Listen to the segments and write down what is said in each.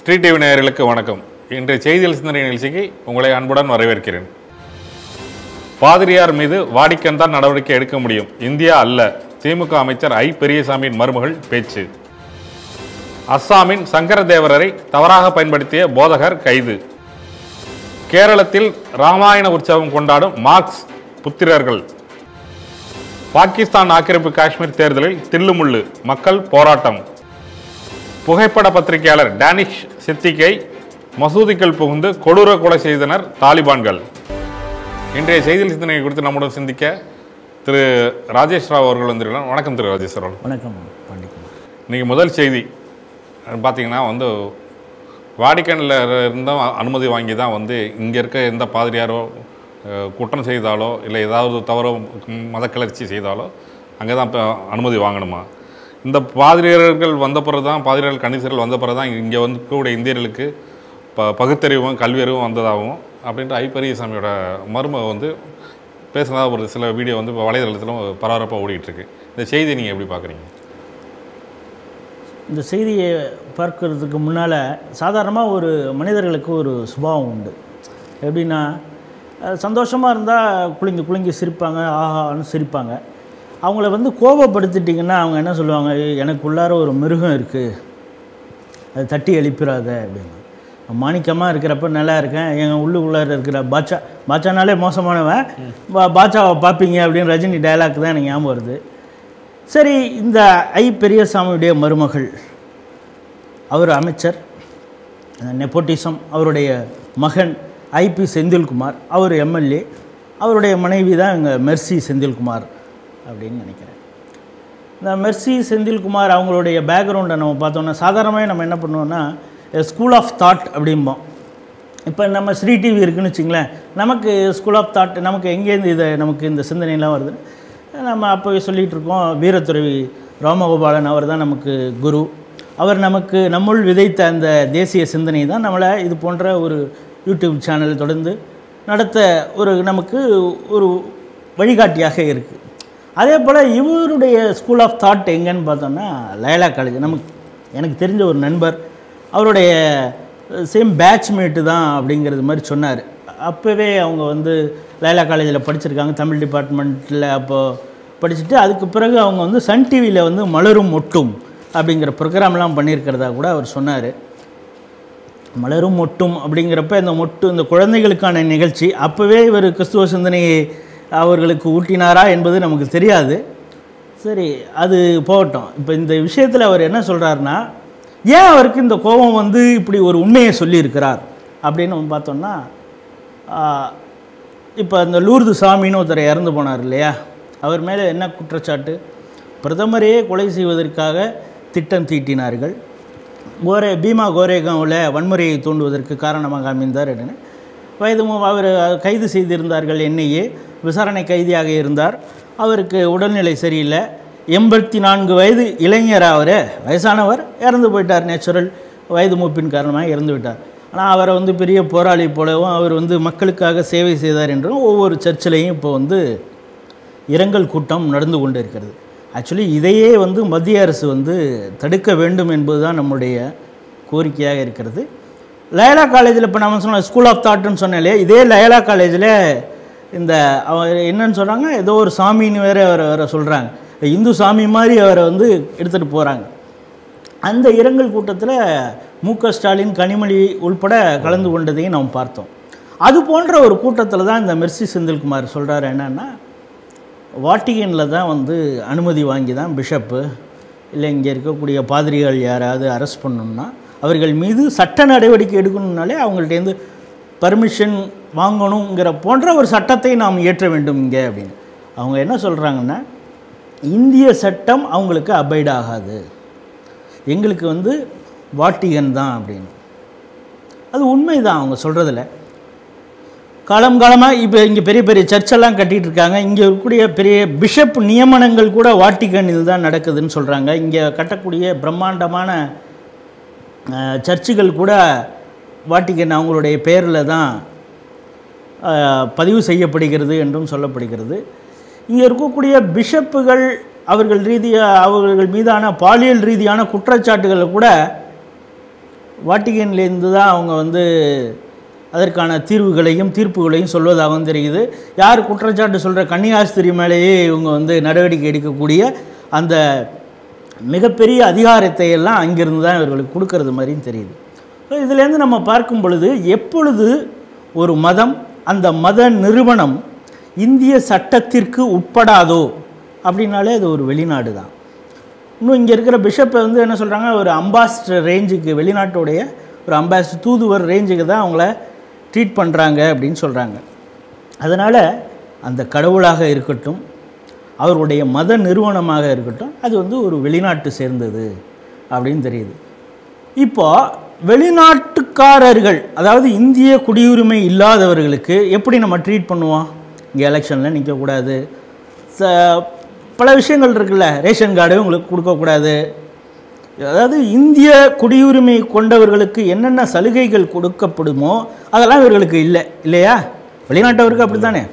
street TV நேயர்களுக்கு வணக்கம் இன்றைய செய்தியல் சிந்தனை நிகழ்ச்சிக்கு உங்களை அன்புடன் வரவேற்கிறேன் பாதிரியார் மீது வாடிக்கன் தான் நடவடிக்கை எடுக்க முடியும் இந்தியா அல்ல திமுக அமைச்சர் ஐ பெரியசாமியின் மருமகள் பேச்சு அஸ்ஸாமின் சங்கரதேவரரை தவறாக பயன்படுத்திய போதகர் கைது கேரளத்தில் ராமாயண உற்சவம் கொண்டாடும் மார்க்ஸ் புத்திரர்கள் பாகிஸ்தான் ஆக்கிரமிப்பு காஷ்மீர் தேர்தலில் தில்லுமுள்ளு மக்கள் போராட்டம் புகைப்பட பத்திரிகையாளர் டேனிஷ் சித்திகை மசூதிக்குள் புகுந்து கொடூர கொலை செய்தனர் தாலிபான்கள் இன்றைய செய்தியில் சிந்தனை குறித்து நம்முடன் சிந்திக்க திரு ராஜேஷ் ராவ் அவர்கள் வந்திருக்கிறார் வணக்கம் திரு ராஜேஷ் ராவ் வணக்கம் பாண்டிக்குமார் இன்னைக்கு முதல் செய்தி பார்த்தீங்கன்னா வந்து வாடிக்கனில் இருந்தும் அனுமதி வாங்கி தான் வந்து இங்கே இருக்க எந்த பாதிரியாரோ அஹ், குற்றம் செய்தாலோ இல்லை ஏதாவது தவறோ மத கிளர்ச்சி செய்தாலோ அங்கே தான் இப்போ அனுமதி வாங்கணுமா இந்த பாதிரியார்கள் வந்த பிறகு தான் பாதிரியார்கள் கணிசர்கள் வந்த பிறகு தான் இங்கே வந்து கூட இந்தியர்களுக்கு ப பகுத்தறிவும் கல்வியறிவும் வந்ததாகவும் அப்படின்ட்டு ஐ பெரியசாமியோட மருமக வந்து பேசுனதா ஒரு சில வீடியோ வந்து இப்போ வலைதளத்திலும் பரபரப்பாக ஓடிட்டு இருக்கு இந்த செய்தி நீங்கள் எப்படி பார்க்குறீங்க இந்த செய்தியை பார்க்கறதுக்கு முன்னால் சாதாரணமாக ஒரு மனிதர்களுக்கு ஒரு சுபாவம் உண்டு எப்படின்னா சந்தோஷமாக இருந்தால் குலுங்கி குலுங்கி சிரிப்பாங்க ஆஹான்னு சிரிப்பாங்க அவங்கள வந்து கோபப்படுத்திட்டிங்கன்னா அவங்க என்ன சொல்லுவாங்க "ஏய், எனக்குள்ளார ஒரு மிருகம் இருக்குது அது தட்டி எழுப்பிடாத அப்படின்னு மாணிக்கமாக இருக்கிறப்ப நல்லா இருக்கேன் எங்கள் உள்ளுக்குள்ளார இருக்கிற பாட்சா பாட்சானாலே மோசமானவன் பா- பாட்சாவை பார்ப்பீங்க அப்படின்னு ரஜினி டயலாக் தான் எனக்கு ஞாபகம் வருது சரி இந்த ஐ பெரியசாமியுடைய மருமகள் அவர் அமைச்சர் நெப்போட்டிசம் அவருடைய மகன் ஐபி செந்தில்குமார் அவர் எம்எல்ஏ அவருடைய மனைவி தான் இங்கே மெர்சி செந்தில்குமார் அப்படின்னு நினைக்கிறேன் இந்த மெர்சி செந்தில்குமார் அவங்களுடைய பேக்ரவுண்டை நம்ம பார்த்தோம்னா சாதாரணமாகவே நம்ம என்ன பண்ணுவோம்னா ஸ்கூல் ஆஃப் தாட் அப்படிம்போம் இப்போ நம்ம ஸ்ரீ டிவி இருக்குன்னு வச்சுங்களேன் நமக்கு ஸ்கூல் ஆஃப் தாட் நமக்கு எங்கேருந்து இதை நமக்கு இந்த சிந்தனைலாம் வருது நம்ம அப்போவே சொல்லிகிட்டு இருக்கோம் வீரத்துறவி ராமகோபாலன் அவர் தான் நமக்கு குரு அவர் நமக்கு நம்முள் விதைத்த அந்த தேசிய சிந்தனை தான் நம்மளை இது போன்ற ஒரு யூடியூப் சேனல் தொடர்ந்து நடத்த ஒரு நமக்கு ஒரு வழிகாட்டியாக இருக்குது அதே போல் இவருடைய ஸ்கூல் ஆஃப் தாட் எங்கன்னு பார்த்தோம்னா லயலா காலேஜ் நமக்கு எனக்கு தெரிஞ்ச ஒரு நண்பர் அவருடைய சேம் பேட்ச்மேட்டு தான் அப்படிங்கிறது மாதிரி சொன்னார் அப்போவே அவங்க வந்து லைலா காலேஜில் படிச்சிருக்காங்க தமிழ் டிபார்ட்மெண்ட்டில் அப்போது படிச்சுட்டு அதுக்கு பிறகு அவங்க வந்து சன் டிவியில் வந்து மலரும் மொட்டும் அப்படிங்கிற ப்ரோக்ராம்லாம் பண்ணியிருக்கிறதா கூட அவர் சொன்னார் மலரும் மொட்டும் அப்படிங்கிறப்ப இந்த மொட்டு இந்த குழந்தைகளுக்கான நிகழ்ச்சி அப்போவே இவர் கிறிஸ்துவ சிந்தனையை அவர்களுக்கு ஊட்டினாரா என்பது நமக்கு தெரியாது சரி அது போகட்டும் இப்போ இந்த விஷயத்தில் அவர் என்ன சொல்கிறாருன்னா ஏன் அவருக்கு இந்த கோபம் வந்து இப்படி ஒரு உண்மையை சொல்லியிருக்கிறார் அப்படின்னு நம்ம பார்த்தோம்னா இப்போ இந்த லூர்து சாமின்னு ஒருத்தர் இறந்து போனார் இல்லையா அவர் மேலே என்ன குற்றச்சாட்டு பிரதமரையே கொலை செய்வதற்காக திட்டம் தீட்டினார்கள் கோரே பீமா கோரேகாவில் வன்முறையை தூண்டுவதற்கு காரணமாக அமைந்தார் அப்படின்னு வயது மூ- அவர் கைது செய்திருந்தார்கள் என்னையே விசாரணை கைதியாக இருந்தார் அவருக்கு உடல்நிலை சரியில்லை எண்பத்தி நான்கு வயது இளைஞர் அவர் வயசானவர் இறந்து போயிட்டார் நேச்சுரல் வயது மூப்பின் காரணமாக இறந்து விட்டார் ஆனால் அவரை வந்து பெரிய போராளி போலவும் அவர் வந்து மக்களுக்காக சேவை செய்தார் என்றும் ஒவ்வொரு சர்ச்சிலையும் இப்போ வந்து இரங்கல் கூட்டம் நடந்து கொண்டு இருக்கிறது ஆக்சுவலி இதையே வந்து மத்திய அரசு வந்து தடுக்க வேண்டும் என்பதுதான் நம்முடைய கோரிக்கையாக இருக்கிறது லயலா காலேஜில் இப்போ நம்ம சொன்ன ஸ்கூல் ஆஃப் தாட்னு சொன்னாலே இதே லயலா காலேஜில் இந்த அவர் என்னன்னு சொல்கிறாங்க ஏதோ ஒரு சாமின்னு வேற அவரை வேற சொல்கிறாங்க இந்து சாமி மாதிரி அவரை வந்து எடுத்துகிட்டு போகிறாங்க அந்த இரங்கல் கூட்டத்தில் மு க ஸ்டாலின் கனிமொழி உள்பட கலந்து கொண்டதையும் நாம் பார்த்தோம் அது போன்ற ஒரு கூட்டத்தில் தான் இந்த மெர்சி செந்தில்குமார் சொல்கிறாரு என்னன்னா வாட்டிகனில் தான் வந்து அனுமதி வாங்கி தான் பிஷப்பு இல்லை இங்கே இருக்கக்கூடிய பாதிரிகள் யாராவது அரெஸ்ட் பண்ணணும்னா அவர்கள் மீது சட்ட நடவடிக்கை எடுக்கணும்னாலே அவங்கள்ட்டேருந்து பர்மிஷன் வாங்கணுங்கிற போன்ற ஒரு சட்டத்தை நாம் இயற்ற வேண்டும் இங்கே அப்படின்னு அவங்க என்ன சொல்கிறாங்கன்னா இந்திய சட்டம் அவங்களுக்கு அபைட் ஆகாது எங்களுக்கு வந்து வாட்டிகன் தான் அப்படின்னு அது உண்மைதான் அவங்க சொல்கிறதுல காலம் காலமாக இப்போ இங்கே பெரிய பெரிய சர்ச்செல்லாம் கட்டிகிட்டு இருக்காங்க இங்கே இருக்கக்கூடிய பெரிய பிஷப் நியமனங்கள் கூட வாட்டிகனில் தான் நடக்குதுன்னு சொல்கிறாங்க இங்கே கட்டக்கூடிய பிரம்மாண்டமான அஹ், சர்ச்சுகள் கூட வாட்டிகன் அவங்களுடைய பேரில் தான் அஹ், பதிவு செய்யப்படுகிறது என்றும் சொல்லப்படுகிறது இங்கே இருக்கக்கூடிய பிஷப்புகள் அவர்கள் ரீதியாக அவர்கள் மீதான பாலியல் ரீதியான குற்றச்சாட்டுகளை கூட வாட்டிகன்லேருந்து தான் அவங்க வந்து அதற்கான தீர்வுகளையும் தீர்ப்புகளையும் சொல்வதாகவும் தெரியுது யார் குற்றச்சாட்டு சொல்கிற கன்னியாஸ்திரி மேலேயே இவங்க வந்து நடவடிக்கை எடுக்கக்கூடிய அந்த மிகப்பெரிய அதிகாரத்தை எல்லாம் அங்கிருந்து தான் இவர்களுக்கு கொடுக்கறது மாதிரியும் தெரியுது ஸோ இதுலேருந்து நம்ம பார்க்கும் பொழுது எப்பொழுது ஒரு மதம் அந்த மத நிறுவனம் இந்திய சட்டத்திற்கு உட்படாதோ அப்படின்னாலே அது ஒரு வெளிநாடு தான் இன்னும் இங்கே இருக்கிற பிஷப்பை வந்து என்ன சொல்கிறாங்க ஒரு அம்பாசிடர் ரேஞ்சுக்கு வெளிநாட்டுடைய ஒரு அம்பாசிடர் தூதுவர் ரேஞ்சுக்கு தான் அவங்கள ட்ரீட் பண்ணுறாங்க அப்படின்னு சொல்கிறாங்க அதனால் அந்த கடவுளாக இருக்கட்டும் அவருடைய மத நிறுவனமாக இருக்கட்டும் அது வந்து ஒரு வெளிநாட்டு சேர்ந்தது அப்படின்னு தெரியுது இப்போ வெளிநாட்டுக்காரர்கள் அதாவது இந்திய குடியுரிமை இல்லாதவர்களுக்கு எப்படி நம்ம ட்ரீட் பண்ணுவோம் இங்கே எலெக்ஷனில் நிற்கக்கூடாது ச பல விஷயங்கள் இருக்குல்ல ரேஷன் கார்டு உங்களுக்கு கொடுக்கக்கூடாது அதாவது இந்திய குடியுரிமை கொண்டவர்களுக்கு என்னென்ன சலுகைகள் கொடுக்கப்படுமோ அதெல்லாம் இவர்களுக்கு இல்லை இல்லையா வெளிநாட்டவருக்கு அப்படி தானே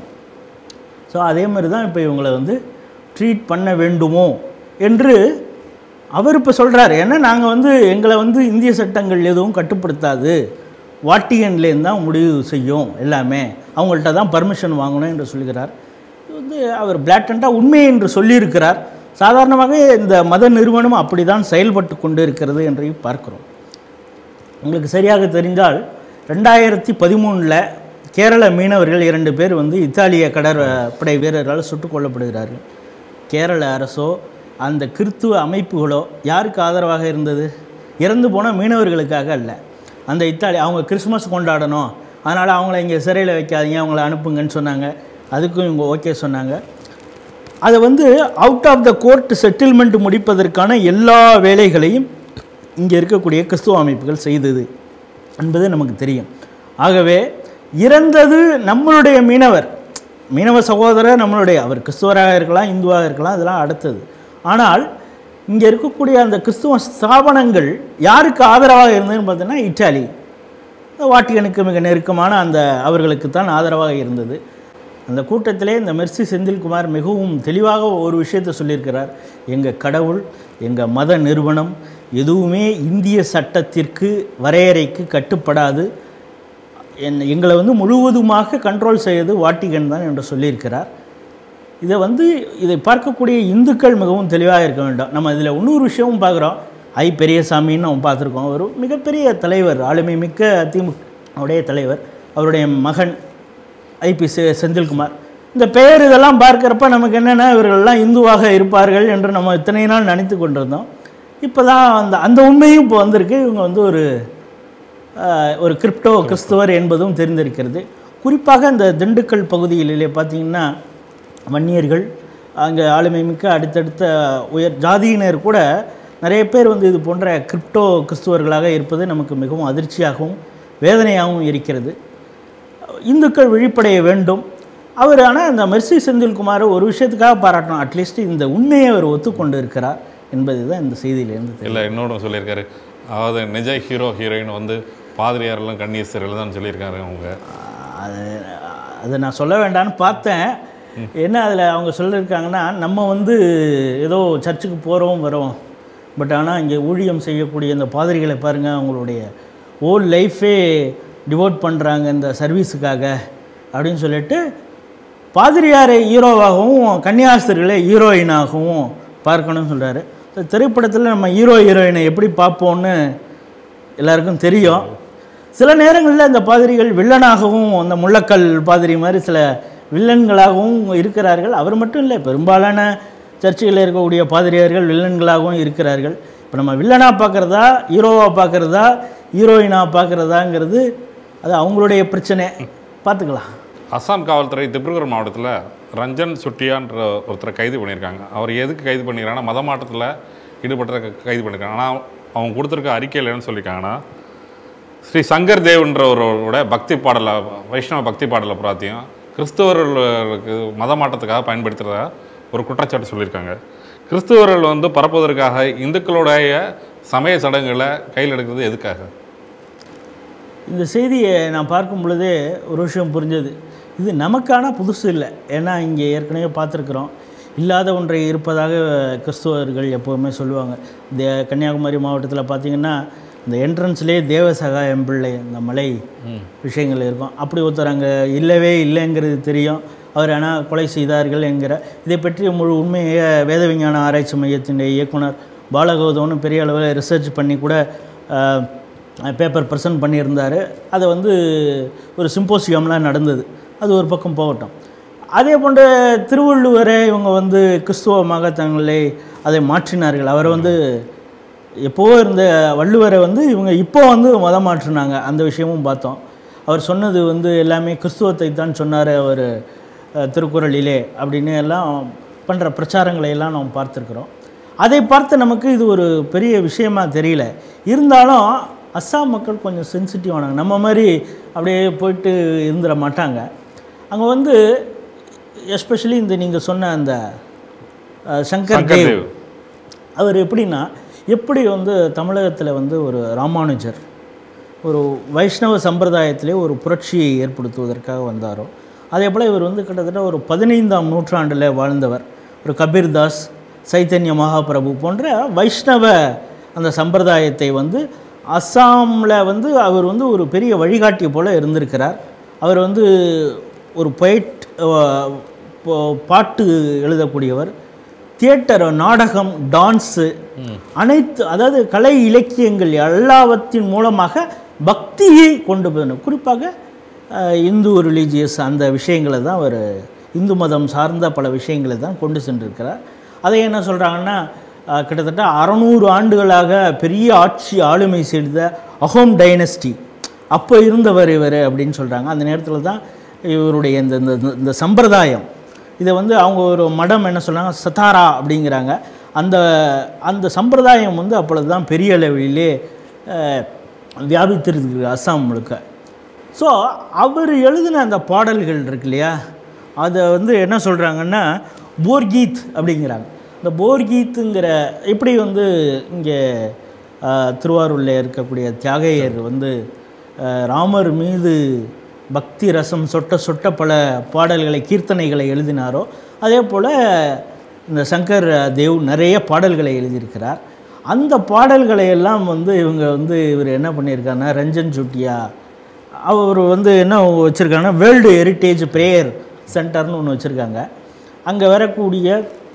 ஸோ அதே மாதிரி தான் இப்போ இவங்களை வந்து ட்ரீட் பண்ண வேண்டுமோ என்று அவர் இப்போ சொல்கிறார் ஏன்னா நாங்கள் வந்து எங்களை வந்து இந்திய சட்டங்கள் எதுவும் கட்டுப்படுத்தாது வாட்டிகன்லேருந்து தான் முடிவு செய்யும் எல்லாமே அவங்கள்ட்ட தான் பர்மிஷன் வாங்கணும் என்று சொல்கிறார் இது வந்து அவர் பிளாட்டண்ட்டாக உண்மை என்று சொல்லியிருக்கிறார் சாதாரணமாக இந்த மத நிறுவனம் அப்படி தான் செயல்பட்டு கொண்டு இருக்கிறது என்றையும் பார்க்கிறோம் உங்களுக்கு சரியாக தெரிந்தால் ரெண்டாயிரத்தி பதிமூணில் கேரள மீனவர்கள் இரண்டு பேர் வந்து இத்தாலிய கடற்படை வீரர்களால் சுட்டுக் கொல்லப்படுகிறார்கள் கேரள அரசோ அந்த கிறித்துவ அமைப்புகளோ யாருக்கு ஆதரவாக இருந்தது இறந்து போன மீனவர்களுக்காக அல்ல அந்த இத்தாலி அவங்க கிறிஸ்மஸ் கொண்டாடணும் அதனால் அவங்கள இங்கே சிறையில் வைக்காதீங்க அவங்கள அனுப்புங்கன்னு சொன்னாங்க அதுக்கும் இவங்க ஓகே சொன்னாங்க அதை வந்து out of the court settlement முடிப்பதற்கான எல்லா வேலைகளையும் இங்கே இருக்கக்கூடிய கிறிஸ்துவ அமைப்புகள் செய்தது என்பது நமக்கு தெரியும் ஆகவே இறந்தது நம்மளுடைய மீனவர் மீனவ சகோதரர் நம்மளுடைய அவர் கிறிஸ்துவராக இருக்கலாம் இந்துவாக இருக்கலாம் அதெல்லாம் அடுத்தது ஆனால் இங்கே இருக்கக்கூடிய அந்த கிறிஸ்துவ ஸ்தாபனங்கள் யாருக்கு ஆதரவாக இருந்ததுன்னு பார்த்தீங்கன்னா இட்டாலி வாட்டிகனுக்கு மிக நெருக்கமான அந்த அவர்களுக்கு தான் ஆதரவாக இருந்தது அந்த கூட்டத்திலே இந்த மெர்சி செந்தில்குமார் மிகவும் தெளிவாக ஒரு விஷயத்தை சொல்லியிருக்கிறார் எங்கள் கடவுள் எங்கள் மத நிறுவனம் எதுவுமே இந்திய சட்டத்திற்கு வரையறைக்கு கட்டுப்படாது என் எங்களை வந்து முழுவதுமாக கண்ட்ரோல் செய்வது வாட்டிகன் தான் என்று சொல்லியிருக்கிறார் இதை வந்து இதை பார்க்கக்கூடிய இந்துக்கள் மிகவும் தெளிவாக இருக்க வேண்டும் நம்ம இதில் இன்னொரு விஷயமும் பார்க்குறோம் ஐ பெரியசாமின்னு நம்ம பார்த்துருக்கோம் ஒரு மிகப்பெரிய தலைவர் ஆளுமை மிக்க அதிமுகவுடைய தலைவர் அவருடைய மகன் ஐபி செ செந்தில்குமார் இந்த பெயர் இதெல்லாம் பார்க்குறப்ப நமக்கு என்னென்னா இவர்கள்லாம் இந்துவாக இருப்பார்கள் என்று நம்ம இத்தனை நாள் நினைத்து கொண்டிருந்தோம் இப்போ தான் அந்த அந்த உண்மையும் இப்போ வந்திருக்கு இவங்க வந்து ஒரு ஆஹ், ஒரு கிரிப்டோ கிறிஸ்துவர் என்பதும் தெரிந்திருக்கிறது குறிப்பாக இந்த திண்டுக்கல் பகுதிகளிலே பார்த்தீங்கன்னா வன்னியர்கள் அங்கே ஆளுமை மிக்க அடுத்தடுத்த உயர் ஜாதியினர் கூட நிறைய பேர் வந்து இது போன்ற கிரிப்டோ கிறிஸ்துவர்களாக இருப்பது நமக்கு மிகவும் அதிர்ச்சியாகவும் வேதனையாகவும் இருக்கிறது இந்துக்கள் விழிப்படைய வேண்டும் அவர் ஆனால் அந்த மெர்சி செந்தில்குமார் ஒரு விஷயத்துக்காக பாராட்டணும் அட்லீஸ்ட் இந்த உண்மையை அவர் ஒத்துக்கொண்டு இருக்கிறார் என்பது தான் இந்த செய்தியிலேருந்து தெரியும் இல்லை இன்னொன்று சொல்லியிருக்காரு அதாவது நிஜ ஹீரோ ஹீரோயின் வந்து பாதிரியாரெல்லாம் கண்ணீர் தான் சொல்லியிருக்காரு அவங்க அது அதை நான் சொல்ல வேண்டாம்னு பார்த்தேன் என்ன அதில் அவங்க சொல்லியிருக்காங்கன்னா நம்ம வந்து ஏதோ சர்ச்சுக்கு போகிறோம் வரோம் பட் ஆனால் இங்கே ஊழியம் செய்யக்கூடிய இந்த பாதிரிகளை பாருங்கள் அவங்களுடைய ஓல் லைஃபே டிவோட் பண்ணுறாங்க இந்த சர்வீஸுக்காக அப்படின்னு சொல்லிட்டு பாதிரியாரை ஹீரோவாகவும் கன்னியாஸ்திரிகளை ஹீரோயினாகவும் பார்க்கணும்னு சொல்கிறாரு திரைப்படத்தில் நம்ம ஹீரோ ஹீரோயினை எப்படி பார்ப்போம்னு எல்லாருக்கும் தெரியும் சில நேரங்களில் இந்த பாதிரிகள் வில்லனாகவும் அந்த முள்ளக்கல் பாதிரி மாதிரி சில வில்லன்களாகவும் இருக்கிறார்கள் அவர் மட்டும் இல்லை பெரும்பாலான சர்ச்சுகளில் இருக்கக்கூடிய பாதிரியார்கள் வில்லன்களாகவும் இருக்கிறார்கள் இப்போ நம்ம வில்லனாக பார்க்குறதா ஹீரோவாக பார்க்குறதா ஹீரோயினாக பார்க்குறதாங்கிறது அது அவங்களுடைய பிரச்சனை பார்த்துக்கலாம் அஸ்ஸாம் காவல்துறை திப்ருகர் மாவட்டத்தில் ரஞ்சன் சுட்டியான்ற ஒருத்தரை கைது பண்ணியிருக்காங்க அவர் எதுக்கு கைது பண்ணியிருக்காங்கன்னா மத மாற்றத்தில் ஈடுபட்ட கைது பண்ணியிருக்காங்க ஆனால் அவங்க கொடுத்துருக்க அறிக்கையில் என்ன சொல்லியிருக்காங்கன்னா ஸ்ரீ சங்கர் தேவ்ன்ற ஒருவரோட பக்தி பாடலை வைஷ்ணவ பக்தி பாடலை புறாத்தையும் கிறிஸ்தவர்களுக்கு மத மாற்றத்துக்காக பயன்படுத்துகிறதா ஒரு குற்றச்சாட்டு சொல்லியிருக்காங்க கிறிஸ்தவர்கள் வந்து பரப்புவதற்காக இந்துக்களுடைய சமய சடங்குகளை கையில் எடுக்கிறது எதுக்காக இந்த செய்தியை நான் பார்க்கும் பொழுதே ஒரு விஷயம் புரிஞ்சது இது நமக்கான புதுசு இல்லை ஏன்னா இங்கே ஏற்கனவே பார்த்துருக்குறோம் இல்லாத ஒன்றை இருப்பதாக கிறிஸ்துவர்கள் எப்போவுமே சொல்லுவாங்க இந்த கன்னியாகுமரி மாவட்டத்தில் பார்த்திங்கன்னா இந்த என்ட்ரன்ஸ்லேயே தேவசகாயம் பிள்ளை இந்த மலை விஷயங்கள் இருக்கும் அப்படி ஒருத்தர் அங்கே இல்லவே இல்லைங்கிறது தெரியும் அவர் ஆனால் கொலை செய்தார்கள் என்கிற இதை பற்றி முழு உண்மையை வேத விஞ்ஞான ஆராய்ச்சி மையத்தின் இயக்குனர் பாலகௌதம்னு பெரிய அளவில் ரிசர்ச் பண்ணி கூட பேப்பர் ப்ரெசன்ட் பண்ணியிருந்தார் அதை வந்து ஒரு சிம்போசியம்லாம் நடந்தது அது ஒரு பக்கம் போகட்டும் அதே போன்று திருவள்ளுவரை இவங்க வந்து கிறிஸ்துவமாக தங்களை அதை மாற்றினார்கள் அவர் வந்து எப்போவோ இருந்த வள்ளுவரை வந்து இவங்க இப்போ வந்து மதம் மாற்றினாங்க அந்த விஷயமும் பார்த்தோம் அவர் சொன்னது வந்து எல்லாமே கிறிஸ்துவத்தை தான் சொன்னார் அவர் அஹ், திருக்குறளிலே அப்படின்னு எல்லாம் பண்ணுற பிரச்சாரங்களை எல்லாம் நாம் பார்த்துருக்குறோம் அதை பார்த்து நமக்கு இது ஒரு பெரிய விஷயமா தெரியல இருந்தாலும் அஸ்ஸாம் மக்கள் கொஞ்சம் சென்சிட்டிவானாங்க நம்ம மாதிரி அப்படியே போயிட்டு இருந்துட மாட்டாங்க அங்கே வந்து எஸ்பெஷலி இந்த நீங்கள் சொன்ன அந்த அஹ், சங்கர் சங்கர் தேவ் தேவ் அவர் எப்படின்னா எப்படி வந்து தமிழகத்தில் வந்து ஒரு ராமானுஜர் ஒரு வைஷ்ணவ சம்பிரதாயத்திலே ஒரு புரட்சியை ஏற்படுத்துவதற்காக வந்தாரோ அதே போல் இவர் வந்து கிட்டத்தட்ட ஒரு பதினைந்தாம் நூற்றாண்டில் வாழ்ந்தவர் ஒரு கபீர்தாஸ் சைத்தன்ய மகாபிரபு போன்ற வைஷ்ணவ அந்த சம்பிரதாயத்தை வந்து அஸ்ஸாமில் வந்து அவர் வந்து ஒரு பெரிய வழிகாட்டி போல் இருந்திருக்கிறார் அவர் வந்து ஒரு பொயட் பாட்டு எழுதக்கூடியவர் தியேட்டர் நாடகம் டான்ஸு அனைத்து அதாவது கலை இலக்கியங்கள் எல்லாவற்றின் மூலமாக பக்தியை கொண்டு போகணும் குறிப்பாக அஹ், இந்து ரிலீஜியஸ் அந்த விஷயங்களை தான் அவர் இந்து மதம் சார்ந்த பல விஷயங்களை தான் கொண்டு சென்றிருக்கிறார் அதை என்ன சொல்கிறாங்கன்னா அஹ், கிட்டத்தட்ட அறநூறு ஆண்டுகளாக பெரிய ஆட்சி ஆளுமை செய்த அஹோம் டைனஸ்டி அப்போ இருந்தவர் இவர் அப்படின்னு சொல்கிறாங்க அந்த நேரத்தில் தான் இவருடைய இந்த இந்த இந்த- இந்த சம்பிரதாயம் இதை வந்து அவங்க ஒரு மடம் என்ன சொல்றாங்க சதாரா அப்படிங்கிறாங்க அந்த அந்த சம்பிரதாயம் வந்து அப்பொழுது தான் பெரிய அளவிலே அஹ், வியாபித்திருக்கு அஸ்ஸாம் முழுக்க ஸோ அவர் எழுதின அந்த பாடல்கள் இருக்கு இல்லையா அதை வந்து என்ன சொல்கிறாங்கன்னா போர்கீத் அப்படிங்கிறாங்க இந்த போர்கீத்துங்கிற எப்படி வந்து இங்கே திருவாரூரில் இருக்கக்கூடிய தியாகையர் வந்து அஹ், ராமர் மீது பக்தி ரசம் சொட்ட சொட்ட பல பாடல்களை கீர்த்தனைகளை எழுதினாரோ அதே போல் இந்த சங்கர் தேவ் நிறைய பாடல்களை எழுதியிருக்கிறார் அந்த பாடல்களை எல்லாம் வந்து இவங்க வந்து இவர் என்ன பண்ணியிருக்காருன்னா ரஞ்சன் சுட்டியா அவர் வந்து என்ன வச்சுருக்காங்கன்னா வேர்ல்டு ஹெரிட்டேஜ் ப்ரேயர் சென்டர்னு ஒன்று வச்சுருக்காங்க அங்கே வரக்கூடிய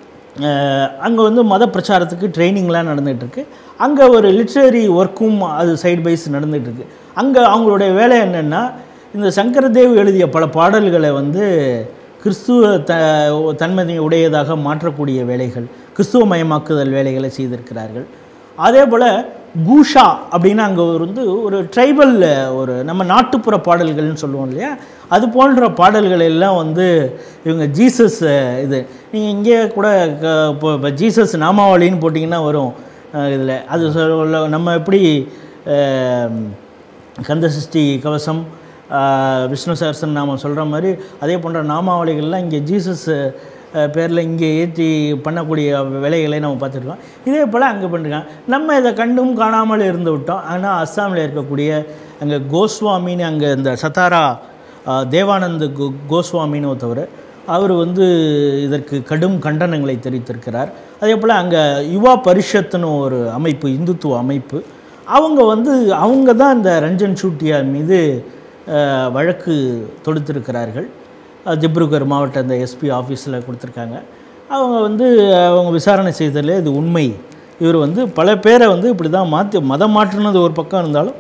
அங்கே வந்து மத பிரச்சாரத்துக்கு ட்ரைனிங்லாம் நடந்துகிட்ருக்கு அங்கே ஒரு லிட்ரரி ஒர்க்கும் அது சைடு பைஸ் நடந்துகிட்ருக்கு அங்கே அவங்களுடைய வேலை என்னென்னா இந்த சங்கரதேவ் எழுதிய பல பாடல்களை வந்து கிறிஸ்துவ த தன்மதி உடையதாக மாற்றக்கூடிய வேலைகள் கிறிஸ்துவமயமாக்குதல் வேலைகளை செய்திருக்கிறார்கள் அதே போல் கூஷா அப்படின்னு அங்கே ஒரு வந்து ஒரு ட்ரைபல் ஒரு நம்ம நாட்டுப்புற பாடல்கள்னு சொல்லுவோம் இல்லையா அது போன்ற பாடல்கள் எல்லாம் வந்து இவங்க ஜீசஸ் இது நீங்கள் இங்கே கூட க- இப்போ இப்போ ஜீசஸ் நாமாவளின்னு போட்டிங்கன்னா வரும் இதில் அது சொல்ல நம்ம எப்படி அஹ், கந்தசஷ்டி கவசம் ஆஹ், விஷ்ணு சஹஸ்ரன் நாம சொல்கிற மாதிரி அதே போன்ற நாமாவளிகள்லாம் இங்கே ஜீசஸ் பேரில் இங்கே ஏற்றி பண்ணக்கூடிய வேலைகளை நம்ம பார்த்துருக்கோம் இதே போல் அங்கே பண்ணிருக்காங்க நம்ம இதை கண்டும் காணாமல் இருந்து விட்டோம் ஆனால் அஸ்ஸாமில் இருக்கக்கூடிய அங்கே கோஸ்வாமின்னு அங்கே இந்த சத்தாரா ஆஹ், தேவானந்த் கோ கோஸ்வாமின்னு ஒருத்தவர் அவர் வந்து இதற்கு கடும் கண்டனங்களை தெரிவித்திருக்கிறார் அதே போல் அங்கே யுவா பரிஷத்துன்னு ஒரு அமைப்பு இந்துத்துவ அமைப்பு அவங்க வந்து அவங்க தான் இந்த ரஞ்சன் சூட்டியார் மீது அஹ், வழக்கு தொடுத்திருக்கிறார்கள் அஹ், திப்ருகர் மாவட்ட அந்த எஸ்பி ஆஃபீஸில் கொடுத்துருக்காங்க அவங்க வந்து அவங்க விசாரணை செய்ததில் இது உண்மை இவர் வந்து பல பேரை வந்து இப்படி தான் மாற்றி மதம் மாற்றினது ஒரு பக்கம் இருந்தாலும்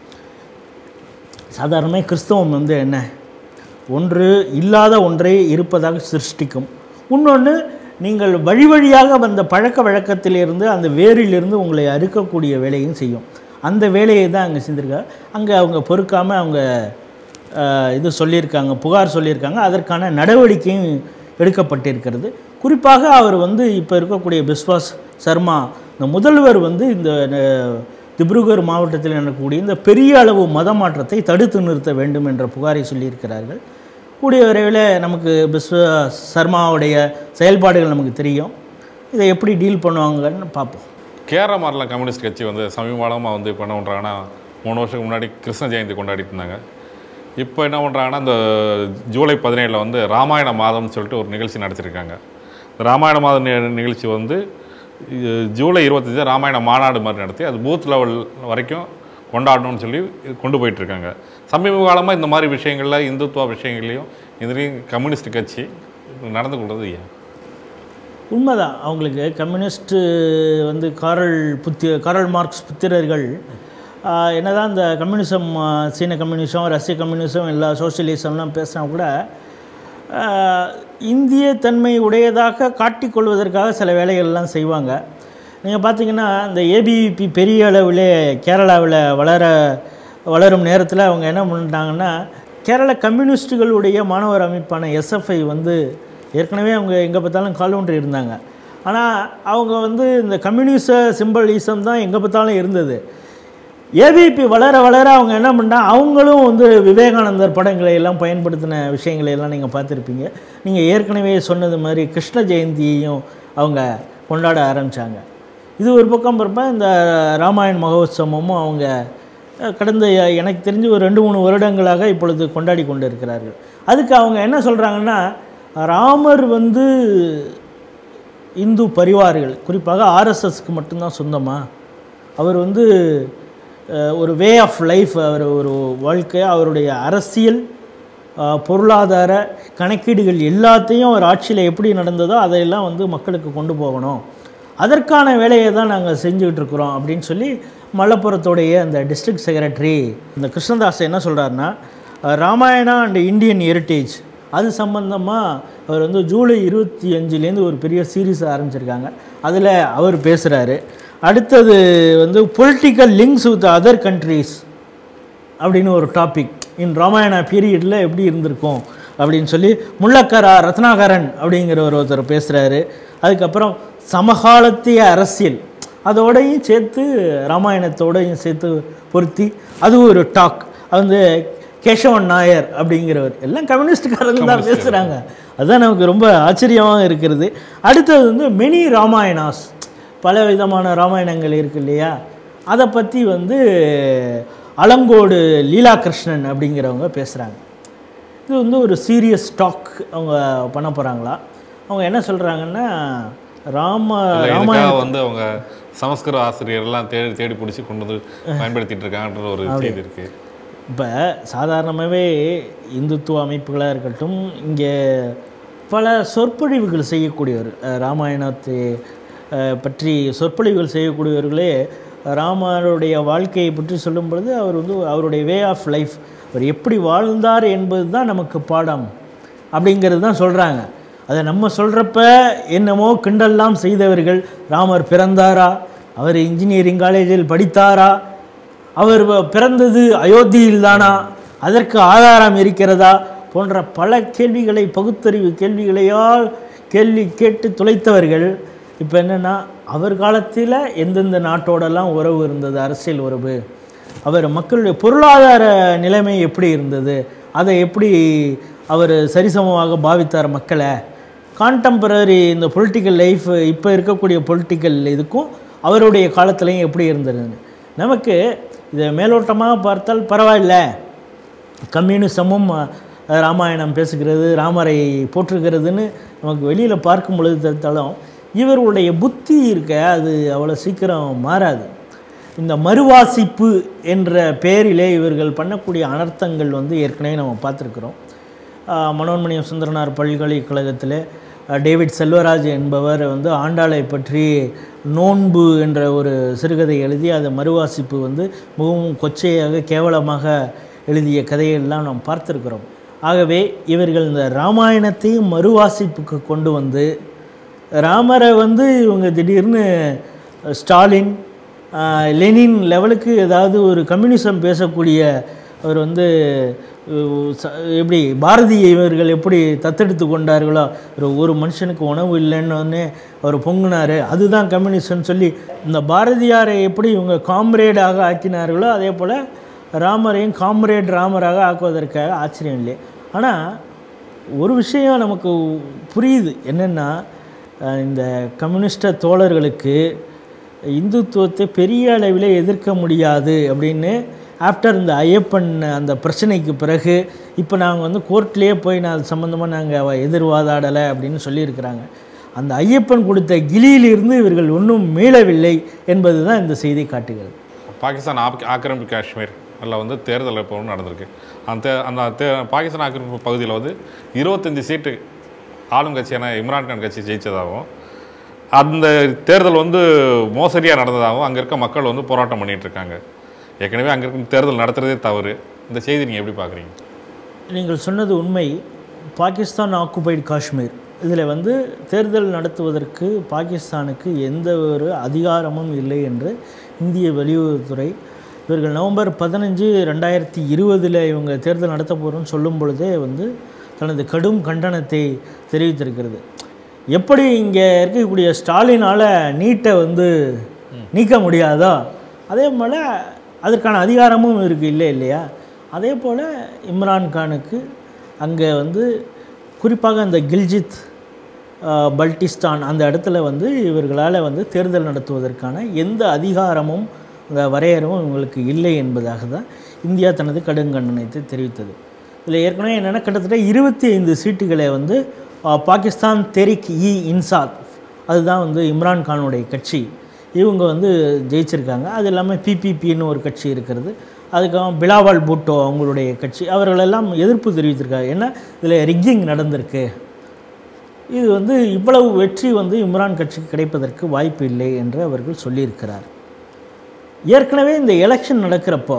சாதாரணமாக கிறிஸ்தவம் வந்து என்ன ஒன்று இல்லாத ஒன்றை இருப்பதாக சிருஷ்டிக்கும் இன்னொன்று நீங்கள் வழி வழியாக வந்த பழக்க வழக்கத்திலிருந்து அந்த வேரிலிருந்து உங்களை அறுக்கக்கூடிய வேலையும் செய்யும் அந்த வேலையை தான் அங்கே செஞ்சுருக்காங்க அங்கே அவங்க பொறுக்காமல் அவங்க ஆஹ், இது சொல்லியிருக்காங்க புகார் சொல்லியிருக்காங்க அதற்கான நடவடிக்கையும் எடுக்கப்பட்டிருக்கிறது குறிப்பாக அவர் வந்து இப்போ இருக்கக்கூடிய பிஸ்வாஸ் சர்மா இந்த முதல்வர் வந்து இந்த அஹ், திப்ருகர் மாவட்டத்தில் நடக்கக்கூடிய இந்த பெரிய அளவு மத மாற்றத்தை தடுத்து நிறுத்த வேண்டும் என்ற புகாரை சொல்லியிருக்கிறார்கள் கூடிய விரைவில் நமக்கு பிஸ்வ சர்மாவுடைய செயல்பாடுகள் நமக்கு தெரியும் இதை எப்படி டீல் பண்ணுவாங்கன்னு பார்ப்போம் கேரள மாநில கம்யூனிஸ்ட் கட்சி வந்து சமீபகாலமாக வந்து இப்போ என்ன பண்ணுறாங்கன்னா மூணு வருஷத்துக்கு முன்னாடி கிருஷ்ண ஜெயந்தி கொண்டாடிட்டு இருந்தாங்க இப்போ என்ன பண்ணுறாங்கன்னா இந்த ஜூலை பதினேழில் வந்து ராமாயண மாதம்னு சொல்லிட்டு ஒரு நிகழ்ச்சி நடத்திருக்காங்க இந்த ராமாயண மாத நி- நிகழ்ச்சி வந்து இது ஜூலை இருபத்தஞ்சு ராமாயண மாநாடு மாதிரி நடத்தி அது பூத் லெவல் வரைக்கும் கொண்டாடணும்னு சொல்லி கொண்டு போயிட்டுருக்காங்க சமீப காலமாக இந்த மாதிரி விஷயங்கள்ல இந்துத்துவ விஷயங்கள்லையும் இதுலேயும் கம்யூனிஸ்ட் கட்சி நடந்து கொண்டது ஏன் உண்மைதான் அவங்களுக்கு கம்யூனிஸ்ட்டு வந்து காரல் புத்தி காரல் மார்க்ஸ் புத்திரர்கள் ஆஹ், என்னதான் இந்த கம்யூனிசம் ஆஹ், சீன கம்யூனிசம் ரஷ்ய கம்யூனிசம் எல்லா சோஷியலிசம்லாம் பேசினா கூட ஆஹ், இந்திய தன்மை உடையதாக காட்டிக்கொள்வதற்காக சில வேலைகள்லாம் செய்வாங்க நீங்கள் பார்த்தீங்கன்னா இந்த ஏபிவிபி பெரிய அளவில் கேரளாவில் வளர வளரும் நேரத்தில் அவங்க என்ன பண்ணிட்டாங்கன்னா கேரள கம்யூனிஸ்டுகளுடைய மாணவர் அமைப்பான எஸ்எஃப்ஐ வந்து ஏற்கனவே அவங்க எங்கே பார்த்தாலும் காலூன்றி இருந்தாங்க ஆனால் அவங்க வந்து இந்த கம்யூனிச சிம்பலிசம் தான் எங்கே பார்த்தாலும் இருந்தது ஏபிபி வளர வளர அவங்க என்ன பண்ணா அவங்களும் வந்து விவேகானந்தர் படங்களை எல்லாம் பயன்படுத்தின விஷயங்களை எல்லாம் நீங்கள் பார்த்துருப்பீங்க நீங்கள் ஏற்கனவே சொன்னது மாதிரி கிருஷ்ண ஜெயந்தியையும் அவங்க கொண்டாட ஆரம்பித்தாங்க இது ஒரு பக்கம் பார்ப்ப இந்த ராமாயண் மகோத்சவமும் அவங்க அஹ், கடந்த எனக்கு தெரிஞ்சு ஒரு ரெண்டு மூணு வருடங்களாக இப்பொழுது கொண்டாடி கொண்டு இருக்கிறார்கள் அதுக்கு அவங்க என்ன சொல்கிறாங்கன்னா ராமர் வந்து இந்து பரிவார்கள் குறிப்பாக ஆர்எஸ்எஸ்க்கு மட்டும்தான் சொந்தமா அவர் வந்து அஹ், ஒரு வே ஆஃப் லைஃப் அவர் ஒரு வாழ்க்கை அவருடைய அரசியல் அஹ், பொருளாதார கணக்கீடுகள் எல்லாத்தையும் அவர் ஆட்சியில் எப்படி நடந்ததோ அதையெல்லாம் வந்து மக்களுக்கு கொண்டு போகணும் அதற்கான வேலையை தான் நாங்கள் செஞ்சுக்கிட்டு இருக்கிறோம் அப்படின்னு சொல்லி மலப்புரத்துடைய அந்த டிஸ்ட்ரிக்ட் செக்ரட்டரி இந்த கிருஷ்ணதாஸ் என்ன சொல்கிறாருன்னா ராமாயணா அண்ட் இந்தியன் ஹெரிட்டேஜ் அது சம்பந்தமாக அவர் வந்து ஜூலை இருபத்தி அஞ்சுலேருந்து ஒரு பெரிய சீரீஸ் ஆரம்பிச்சிருக்காங்க அதில் அவர் பேசுகிறாரு அடுத்தது வந்து political links with other countries அப்படின்னு ஒரு டாபிக் இன் ராமாயணா பீரியடில் எப்படி இருந்திருக்கும் அப்படின்னு சொல்லி முள்ளக்கரா ரத்னாகரன் அப்படிங்கிற ஒரு ஒருத்தர் பேசுகிறாரு அதுக்கப்புறம் சமகாலத்திய அரசியல் அதோடையும் சேர்த்து ராமாயணத்தோடையும் சேர்த்து பொருத்தி அது ஒரு டாக் அது வந்து கேசவன் நாயர் அப்படிங்கிறவர் எல்லாம் கம்யூனிஸ்டுக்காரங்க தான் பேசுகிறாங்க அதுதான் நமக்கு ரொம்ப ஆச்சரியமாக இருக்கிறது அடுத்தது வந்து மெனி ராமாயணாஸ் பல விதமான ராமாயணங்கள் இருக்கு இல்லையா அதை பற்றி வந்து அலங்கோடு லீலா கிருஷ்ணன் அப்படிங்கிறவங்க பேசுகிறாங்க இது வந்து ஒரு சீரியஸ் டாக் அவங்க பண்ண போகிறாங்களா அவங்க என்ன சொல்கிறாங்கன்னா ராம இல்ல, ராமாயண இதுக்காக வந்து அவங்க சமஸ்கிருத ஆசிரியர்லாம் தேடி தேடி பிடிச்சி கொண்டு வந்து பயன்படுத்திட்டு இருக்காங்கன்ற ஒரு செய்தி இருக்கு இப்போ சாதாரணமாகவே இந்துத்துவ அமைப்புகளாக இருக்கட்டும் இங்கே பல சொற்பொழிவுகள் செய்யக்கூடியவர் அஹ், ராமாயணத்தை அஹ், பற்றி சொற்பொழிவுகள் செய்யக்கூடியவர்களே ராமருடைய வாழ்க்கையை பற்றி சொல்லும் பொழுது அவர் வந்து அவருடைய வே ஆஃப் லைஃப் அவர் எப்படி வாழ்ந்தார் என்பது தான் நமக்கு பாடம் அப்படிங்கிறது தான் சொல்கிறாங்க அதை நம்ம சொல்கிறப்ப என்னமோ கிண்டல்லாம் செய்தவர்கள் ராமர் பிறந்தாரா அவர் இன்ஜினியரிங் காலேஜில் படித்தாரா அவர் வ- பிறந்தது அயோத்தியில் தானா அதற்கு ஆதாரம் இருக்கிறதா போன்ற பல கேள்விகளை பகுத்தறிவு கேள்விகளையால் கேள்வி கேட்டு துளைத்தவர்கள் இப்போ என்னென்னா அவர் காலத்தில் எந்தெந்த நாட்டோடெல்லாம் உறவு இருந்தது அரசியல் உறவு அவர் மக்களுடைய பொருளாதார நிலைமை எப்படி இருந்தது அதை எப்படி அவர் சரிசமமாக பாவித்தார் மக்களை கான்டெம்பரரி இந்த பொலிட்டிக்கல் லைஃப் இப்போ இருக்கக்கூடிய பொலிட்டிக்கல் இதுக்கும் அவருடைய காலத்துலேயும் எப்படி இருந்தது நமக்கு இதை மேலோட்டமாக பார்த்தால் பரவாயில்ல கம்யூனிசமும் அஹ், ராமாயணம் பேசுகிறது ராமரை போற்றுகிறதுன்னு நமக்கு வெளியில் பார்க்கும் பொழுது தெரிந்தாலும் இவர்களுடைய புத்தி இருக்க அது அவ்வளோ சீக்கிரம் மாறாது இந்த மறுவாசிப்பு என்ற பெயரிலே இவர்கள் பண்ணக்கூடிய அனர்த்தங்கள் வந்து ஏற்கனவே நம்ம பார்த்துருக்குறோம் ஆஹ் மனோன்மணியம் சுந்தரனார் பல்கலைக்கழகத்தில் ஆஹ் டேவிட் செல்வராஜ் என்பவர் வந்து ஆண்டாளை பற்றி நோன்பு என்ற ஒரு சிறுகதை எழுதி அது மறுவாசிப்பு வந்து மிகவும் கொச்சையாக கேவலமாக எழுதிய கதையெல்லாம் நாம் பார்த்துருக்கிறோம் ஆகவே இவர்கள் இந்த ராமாயணத்தையும் மறுவாசிப்புக்கு கொண்டு வந்து ராமரை வந்து இவங்க திடீர்னு ஸ்டாலின் ஆஹ், லெனின் லெவலுக்கு ஏதாவது ஒரு கம்யூனிசம் பேசக்கூடிய அவர் வந்து அஹ், ச- எப்படி பாரதிய இவர்கள் எப்படி தத்தெடுத்து கொண்டார்களோ ஒரு ஒரு மனுஷனுக்கு உணவு இல்லைன்னு அவர் பொங்குனார் அதுதான் கம்யூனிசம்னு சொல்லி இந்த பாரதியாரை எப்படி இவங்க காம்ரேடாக ஆக்கினார்களோ அதே போல் ராமரையும் காம்ரேட் ராமராக ஆக்குவதற்காக ஆச்சரியம் இல்லை ஆனால் ஒரு விஷயம் நமக்கு புரியுது என்னென்னா அஹ், இந்த கம்யூனிஸ்ட தோழர்களுக்கு இந்துத்துவத்தை பெரிய அளவில் எதிர்க்க முடியாது அப்படின்னு ஆஃப்டர் இந்த ஐயப்பன் அந்த பிரச்சனைக்கு பிறகு இப்போ நாங்கள் வந்து கோர்ட்லேயே போய் நான் அது சம்மந்தமாக நாங்கள் எதிர்வாதாடலை அப்படின்னு சொல்லியிருக்கிறாங்க அந்த ஐயப்பன் கொடுத்த கிளியிலிருந்து இவர்கள் ஒன்றும் மீளவில்லை என்பது தான் இந்த செய்தி காட்டுகிறது பாகிஸ்தான் ஆக் ஆக்கிரமிப்பு காஷ்மீர் அதில் வந்து தேர்தல் இப்போ ஒன்று நடந்திருக்கு அந்த தே- அந்த தே பாகிஸ்தான் ஆக்கிரமிப்பு பகுதியில் வந்து இருபத்தஞ்சி சீட்டு ஆளுங்கட்சியான இம்ரான்கான் கட்சி ஜெயிச்சதாகவும் அந்த தேர்தல் வந்து மோசடியாக நடந்ததாகவும் அங்கே இருக்க மக்கள் வந்து போராட்டம் பண்ணிட்டு இருக்காங்க ஏற்கனவே அங்கே இருக்கும் தேர்தல் நடத்துறதே தவறு இந்த செய்தி நீங்கள் எப்படி பார்க்குறீங்க நீங்கள் சொன்னது உண்மை பாகிஸ்தான் ஆக்குபைடு காஷ்மீர் இதில் வந்து தேர்தல் நடத்துவதற்கு பாகிஸ்தானுக்கு எந்த ஒரு அதிகாரமும் இல்லை என்று இந்திய வெளியுறவுத்துறை இவர்கள் நவம்பர் பதினஞ்சு ரெண்டாயிரத்தி இருபதில் இவங்க தேர்தல் நடத்த போகிறோம்னு சொல்லும் பொழுதே வந்து தனது கடும் கண்டனத்தை தெரிவித்திருக்கிறது எப்படி இங்கே இருக்கக்கூடிய ஸ்டாலினால் நீட்டை வந்து நீக்க முடியாதோ அதே போல் அதற்கான அதிகாரமும் இருக்குது இல்லை இல்லையா அதே போல் இம்ரான்கானுக்கு அங்கே வந்து குறிப்பாக அந்த கில்ஜித் ஆஹ், பல்டிஸ்தான் அந்த இடத்துல வந்து இவர்களால் வந்து தேர்தல் நடத்துவதற்கான எந்த அதிகாரமும் அந்த வரையறவும் இவங்களுக்கு இல்லை என்பதாக தான் இந்தியா தனது கடுங்கண்டனத்தை தெரிவித்தது இதில் ஏற்கனவே என்னென்னா கிட்டத்தட்ட இருபத்தி ஐந்து சீட்டுகளை வந்து ஆஹ், பாகிஸ்தான் தெரிக் இ இன்சாத் அதுதான் வந்து இம்ரான் கானுடைய கட்சி இவங்க வந்து ஜெயிச்சிருக்காங்க அது இல்லாமல் பிபிபின்னு ஒரு கட்சி இருக்கிறது அதுக்கப்புறம் பிலாவால் பூட்டோ அவங்களுடைய கட்சி அவர்களெல்லாம் எதிர்ப்பு தெரிவித்திருக்காங்க ஏன்னா இதில் ரிக்கிங் நடந்திருக்கு இது வந்து இவ்வளவு வெற்றி வந்து இம்ரான் கட்சிக்கு கிடைப்பதற்கு வாய்ப்பு இல்லை என்று அவர்கள் சொல்லியிருக்கிறார் ஏற்கனவே இந்த எலெக்ஷன் நடக்கிறப்போ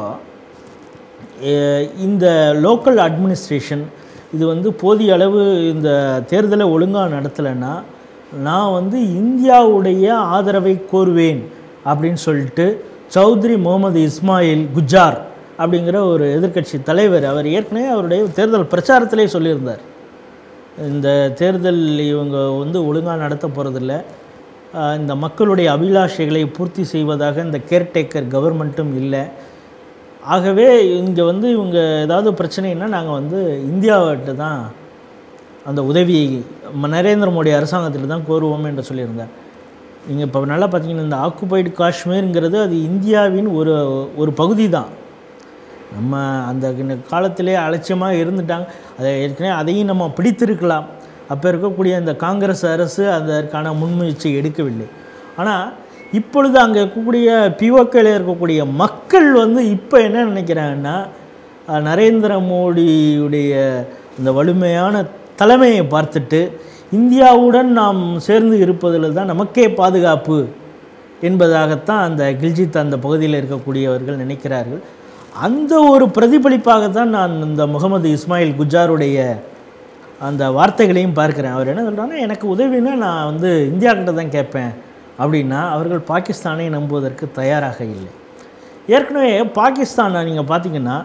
அஹ், இந்த லோக்கல் அட்மினிஸ்ட்ரேஷன் இது வந்து போதிய அளவு இந்த தேர்தலை ஒழுங்காக நடத்தலைன்னா நான் வந்து இந்தியாவுடைய ஆதரவை கோருவேன் அப்படின்னு சொல்லிட்டு சௌத்ரி முகமது இஸ்மாயில் குஜார் அப்படிங்கிற ஒரு எதிர்க்கட்சி தலைவர் அவர் ஏற்கனவே அவருடைய தேர்தல் பிரச்சாரத்திலே சொல்லியிருந்தார் இந்த தேர்தல் இவங்க வந்து ஒழுங்காக நடத்த போகிறதில்ல இந்த மக்களுடைய அபிலாஷைகளை பூர்த்தி செய்வதாக இந்த கேர்டேக்கர் கவர்மெண்ட்டும் இல்லை ஆகவே இங்கே வந்து இவங்க ஏதாவது பிரச்சனைன்னா நாங்கள் வந்து இந்தியாவிட்ட தான் அந்த உதவியை ம- நரேந்திர மோடி அரசாங்கத்தில் தான் கோருவோம் என்று சொல்லியிருந்தார் நீங்கள் இப்போ நல்லா பார்த்தீங்கன்னா இந்த ஆக்குபைடு காஷ்மீருங்கிறது அது இந்தியாவின் ஒரு ஒரு பகுதி தான் நம்ம அந்த இந்த காலத்திலே அலட்சியமாக இருந்துட்டாங்க அதை ஏற்கனவே அதையும் நம்ம பிடித்திருக்கலாம் அப்போ இருக்கக்கூடிய இந்த காங்கிரஸ் அரசு அதற்கான முன்முயற்சி எடுக்கவில்லை ஆனால் இப்பொழுது அங்கே இருக்கக்கூடிய பிஓக்கையில் இருக்கக்கூடிய மக்கள் வந்து இப்போ என்ன நினைக்கிறாங்கன்னா அஹ், நரேந்திர மோடியுடைய இந்த வலிமையான தலைமையை பார்த்துட்டு இந்தியாவுடன் நாம் சேர்ந்து இருப்பதில் தான் நமக்கே பாதுகாப்பு என்பதாகத்தான் அந்த கில்ஜித் அந்த பகுதியில் இருக்கக்கூடியவர்கள் நினைக்கிறார்கள் அந்த ஒரு பிரதிபலிப்பாக தான் நான் இந்த முகமது இஸ்மாயில் குஜாருடைய அந்த வார்த்தைகளையும் பார்க்கிறேன் அவர் என்ன சொல்கிறாங்கன்னா எனக்கு உதவினா நான் வந்து இந்தியா கிட்ட தான் கேட்பேன் அப்படின்னா அவர்கள் பாகிஸ்தானை நம்புவதற்கு தயாராக இல்லை ஏற்கனவே பாகிஸ்தானை நீங்கள் பார்த்தீங்கன்னா